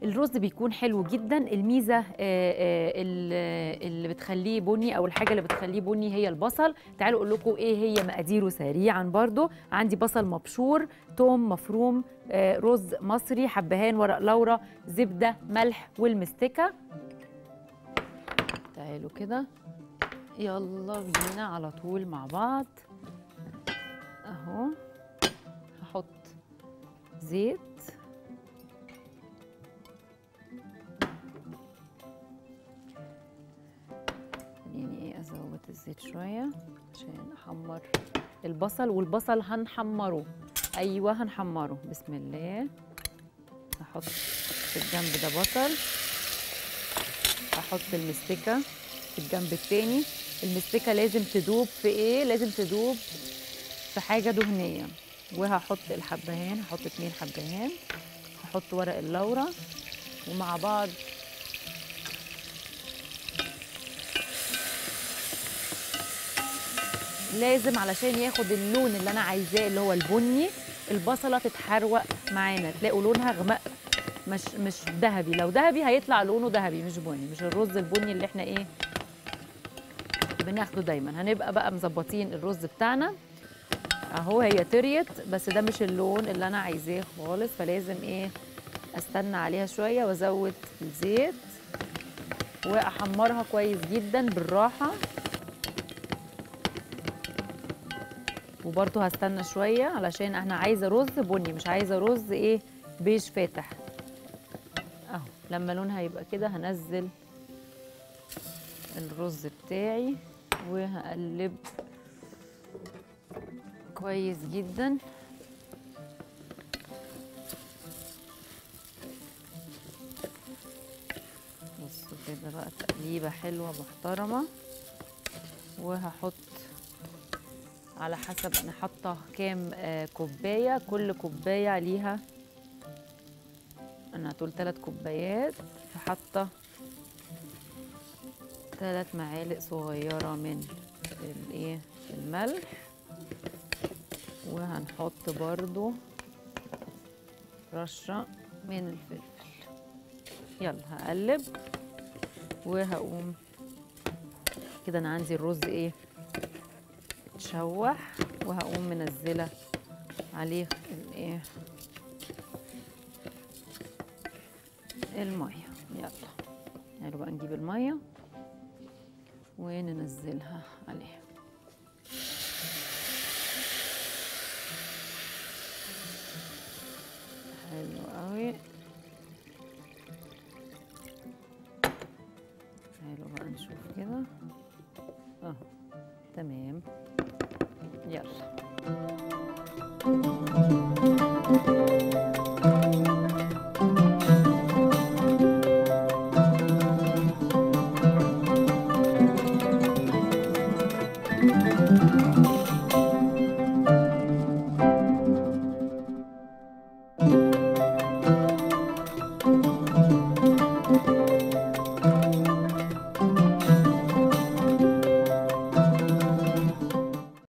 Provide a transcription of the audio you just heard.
الرز بيكون حلو جدا الميزه آه، آه، ال- اللي بتخليه بني او الحاجه اللي بتخليه بني هي البصل تعالوا اقول لكم ايه هي مقاديره سريعا برضو عندي بصل مبشور توم مفروم آه، رز مصري حبهان ورق لورا زبده ملح والمستكه تعالوا كده يلا بينا على طول مع بعض اهو هحط زيت خليني ايه ازود الزيت شويه عشان احمر البصل والبصل هنحمره ايوه هنحمره بسم الله هحط في الجنب ده بصل هحط المستكه في الجنب التاني المستكه لازم تدوب في ايه لازم تدوب في حاجه دهنيه وهحط الحبهان هحط اتنين حبهان هحط ورق اللورا ومع بعض لازم علشان ياخد اللون اللي انا عايزاه اللي هو البني البصله تتحروق معانا تلاقوا لونها غمق مش مش ذهبي لو ذهبي هيطلع لونه ذهبي مش بني مش الرز البني اللي احنا ايه بناخده دايما هنبقى بقى مظبطين الرز بتاعنا اهو هي طريت بس ده مش اللون اللي انا عايزاه خالص فلازم ايه استنى عليها شويه وازود الزيت واحمرها كويس جدا بالراحه وبرضه هستنى شويه علشان احنا عايزه رز بني مش عايزه رز ايه بيج فاتح اهو لما لونها يبقى كده هنزل الرز بتاعي وهقلب كويس جدا بصوا كده بقى تقليبه حلوه محترمه وهحط على حسب انا حاطه كام آه، كوبايه كل كوبايه ليها انا طول ثلاث كوبايات فحاطه ثلاث معالق صغيره من الايه الملح وهنحط برضو رشه من الفلفل يلا هقلب وهقوم كده انا عندي الرز ايه اتشوح وهقوم منزله عليه الايه الميه يلا يلا بقى نجيب الميه وننزلها عليه حلو قوي حلو بقى نشوف كده اهو تمام يلا